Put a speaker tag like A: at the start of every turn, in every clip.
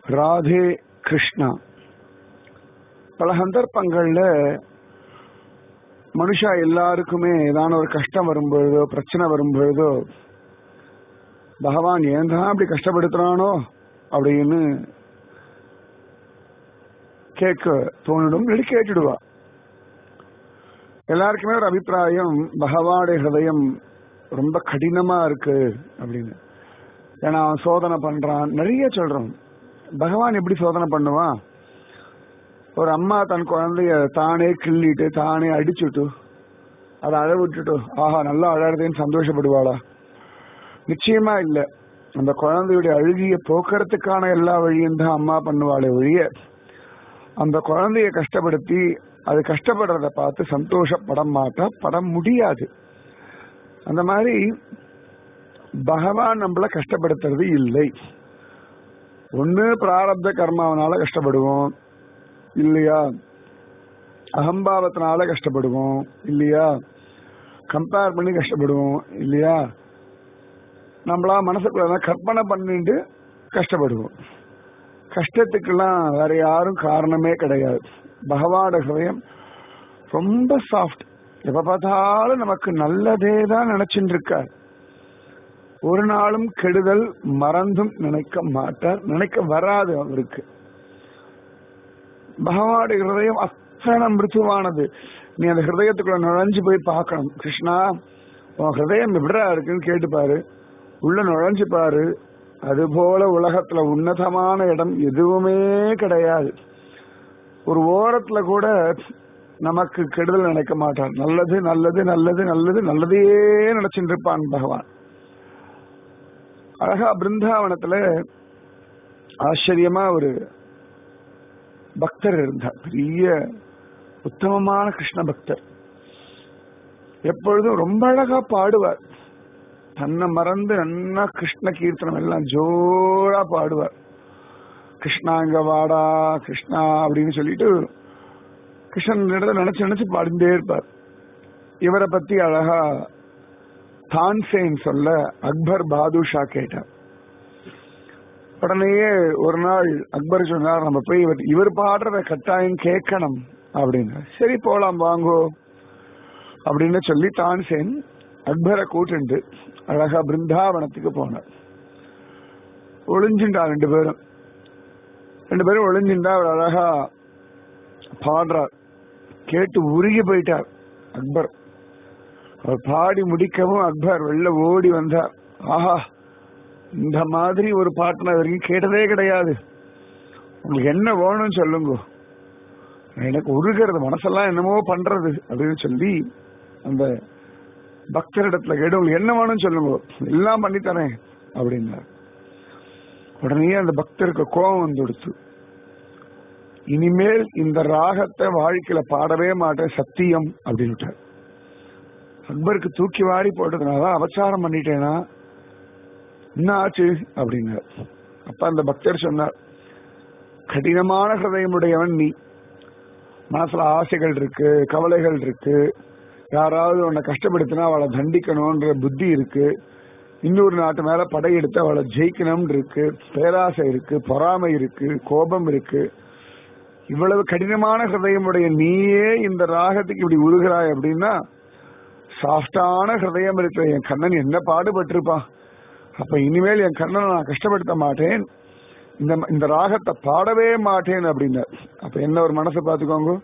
A: ராதே கிருஷ்ணா பல சந்தர்ப்பங்கள்ல மனுஷா எல்லாருக்குமே ஏதான ஒரு கஷ்டம் வரும்பொழுதோ பிரச்சனை வரும்பொழுதோ பகவான் ஏன் தான் அப்படி கஷ்டப்படுத்துறானோ அப்படின்னு கேட்க தோணிடும் இல்லாட்டி கேட்டுடுவா எல்லாருக்குமே ஒரு அபிப்பிராயம் பகவானுடைய ஹிருதயம் ரொம்ப கடினமா இருக்கு அப்படின்னு ஏன்னா அவன் சோதனை பண்றான் நிறைய சொல்றான் பகவான் எப்படி சோதனை பண்ணுவான் ஒரு அம்மா தன் குழந்தைய தானே கிள்ளிட்டு தானே அடிச்சுட்டு அதை அழ விட்டுட்டு ஆஹா நல்லா அழறதேன்னு சந்தோஷப்படுவாளா நிச்சயமா இல்ல அந்த குழந்தையுடைய அழுகிய போக்குறதுக்கான எல்லா வழியும் தான் அம்மா பண்ணுவாளே ஒழிய அந்த குழந்தைய கஷ்டப்படுத்தி அது கஷ்டப்படுறத பார்த்து சந்தோஷப்பட மாட்டா பட முடியாது அந்த மாதிரி பகவான் நம்மள கஷ்டப்படுத்துறது இல்லை ஒண்ணு பிராரப்த கர்மாவனால கஷ்டப்படுவோம் இல்லையா அகம்பாவத்தினால கஷ்டப்படுவோம் இல்லையா கம்பேர் பண்ணி கஷ்டப்படுவோம் இல்லையா நம்மளா மனசுக்குள்ள கற்பனை பண்ணிட்டு கஷ்டப்படுவோம் கஷ்டத்துக்கெல்லாம் வேற யாரும் காரணமே கிடையாது பகவான ஹிருதயம் ரொம்ப சாஃப்ட் எப்ப பார்த்தாலும் நமக்கு நல்லதே தான் நினைச்சுட்டு இருக்கார் ஒரு நாளும் கெடுதல் மறந்தும் நினைக்க மாட்டார் நினைக்க வராது அவருக்கு பகவானுடைய ஹிருதயம் அத்தனை மிருதுவானது நீ அந்த ஹிருதயத்துக்குள்ள நுழைஞ்சு போய் பார்க்கணும் கிருஷ்ணா உன் ஹிருதயம் எப்படிடா இருக்குன்னு கேட்டுப்பாரு உள்ள நுழைஞ்சு பாரு அது போல உலகத்துல உன்னதமான இடம் எதுவுமே கிடையாது ஒரு ஓரத்துல கூட நமக்கு கெடுதல் நினைக்க மாட்டான் நல்லது நல்லது நல்லது நல்லது நல்லதே நினைச்சுட்டு இருப்பான் பகவான் அழகா பிருந்தாவனத்துல ஆச்சரியமா ஒரு பக்தர் இருந்தார் பெரிய உத்தமமான கிருஷ்ண பக்தர் எப்பொழுதும் ரொம்ப அழகா பாடுவார் தன்னை மறந்து நன்னா கிருஷ்ண கீர்த்தனம் எல்லாம் ஜோரா பாடுவார் கிருஷ்ணா இங்க வாடா கிருஷ்ணா அப்படின்னு சொல்லிட்டு கிருஷ்ணன் இடத்துல நினைச்சு நினைச்சு பாடிட்டே இருப்பார் இவரை பத்தி அழகா தான்சேன் சொல்ல அக்பர் பாதுஷா கேட்டார் உடனேயே ஒரு நாள் அக்பர் சொன்னார் நம்ம போய் இவர் இவர் பாடுறத கட்டாயம் கேட்கணும் அப்படின்னு சரி போலாம் வாங்கோ அப்படின்னு சொல்லி தான்சேன் அக்பரை கூட்டுண்டு அழகா பிருந்தாவனத்துக்கு போனார் ஒளிஞ்சுண்டா ரெண்டு பேரும் ரெண்டு பேரும் ஒளிஞ்சுண்டா அவர் அழகா பாடுறார் கேட்டு உருகி போயிட்டார் அக்பர் அவர் பாடி முடிக்கவும் அக்பர் வெளில ஓடி வந்தார் ஆஹா இந்த மாதிரி ஒரு பாட்டு நான் வரைக்கும் கேட்டதே கிடையாது உங்களுக்கு என்ன வேணும்னு சொல்லுங்க எனக்கு உருகிறது மனசெல்லாம் என்னமோ பண்றது அப்படின்னு சொல்லி அந்த பக்தரிடத்துல கேட்டு உங்களுக்கு என்ன வேணும்னு சொல்லுங்க எல்லாம் பண்ணித்தரேன் அப்படின்னார் உடனே அந்த பக்தருக்கு கோபம் வந்துடுச்சு இனிமேல் இந்த ராகத்தை வாழ்க்கையில பாடவே மாட்டேன் சத்தியம் அப்படின்னுட்டார் அக்பருக்கு தூக்கி வாரி போட்டதுனால அபச்சாரம் பண்ணிட்டேனா என்ன ஆச்சு அப்படின்னார் அப்ப அந்த பக்தர் சொன்னார் கடினமான ஹிருதயமுடையவன் நீ மனசுல ஆசைகள் இருக்கு கவலைகள் இருக்கு யாராவது உன்னை கஷ்டப்படுத்தினா அவளை தண்டிக்கணும்ன்ற புத்தி இருக்கு இன்னொரு நாட்டு மேல படையெடுத்து அவளை ஜெயிக்கணும் இருக்கு பேராசை இருக்கு பொறாமை இருக்கு கோபம் இருக்கு இவ்வளவு கடினமான ஹிருதயமுடைய நீயே இந்த ராகத்துக்கு இப்படி உருகிறாய் அப்படின்னா சாஃப்டான ஹிருதயம் இருக்கிற என் கண்ணன் என்ன பாடுபட்டிருப்பான் அப்ப இனிமேல் என் கண்ணனை நான் கஷ்டப்படுத்த மாட்டேன் இந்த இந்த ராகத்தை பாடவே மாட்டேன் அப்படின்னு அப்ப என்ன ஒரு மனசை பார்த்துக்கோங்க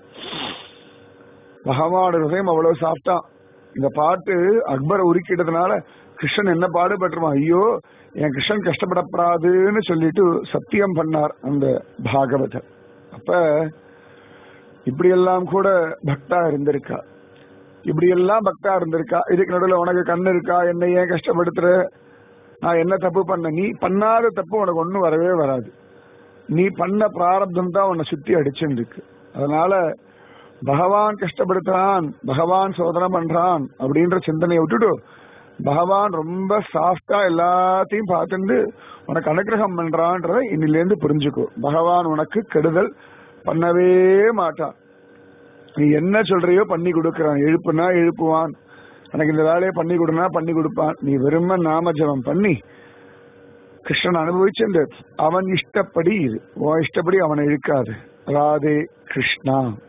A: பகவான ஹிருதயம் அவ்வளவு சாப்பிட்டா இந்த பாட்டு அக்பரை உருக்கிட்டதுனால கிருஷ்ணன் என்ன பாடுபட்டுருவான் ஐயோ என் கிருஷ்ணன் கஷ்டப்படப்படாதுன்னு சொல்லிட்டு சத்தியம் பண்ணார் அந்த பாகவதர் அப்ப இப்படி எல்லாம் கூட பக்தா இருந்திருக்கா இப்படி எல்லாம் பக்தா இருந்திருக்கா இதுக்கு நடுவில் உனக்கு கண்ணு இருக்கா என்னை ஏன் கஷ்டப்படுத்துற நான் என்ன தப்பு பண்ண நீ பண்ணாத தப்பு உனக்கு ஒன்றும் வரவே வராது நீ பண்ண பிராரப்தம் தான் உன்னை சுத்தி அடிச்சுருக்கு அதனால பகவான் கஷ்டப்படுத்துறான் பகவான் சோதனை பண்றான் அப்படின்ற சிந்தனையை விட்டுட்டு பகவான் ரொம்ப சாஃப்டா எல்லாத்தையும் பார்த்துட்டு உனக்கு அனுகிரகம் பண்றான்றத இன்னிலேருந்து புரிஞ்சுக்கோ பகவான் உனக்கு கெடுதல் பண்ணவே மாட்டான் நீ என்ன சொல்றியோ பண்ணி கொடுக்கறான் எழுப்புனா எழுப்புவான் எனக்கு இந்த வேலையை பண்ணி கொடுனா பண்ணி கொடுப்பான் நீ வெறும நாம ஜபம் பண்ணி கிருஷ்ணன் அனுபவிச்சு அவன் இஷ்டப்படி இது உன் இஷ்டப்படி அவனை இழுக்காது ராதே கிருஷ்ணா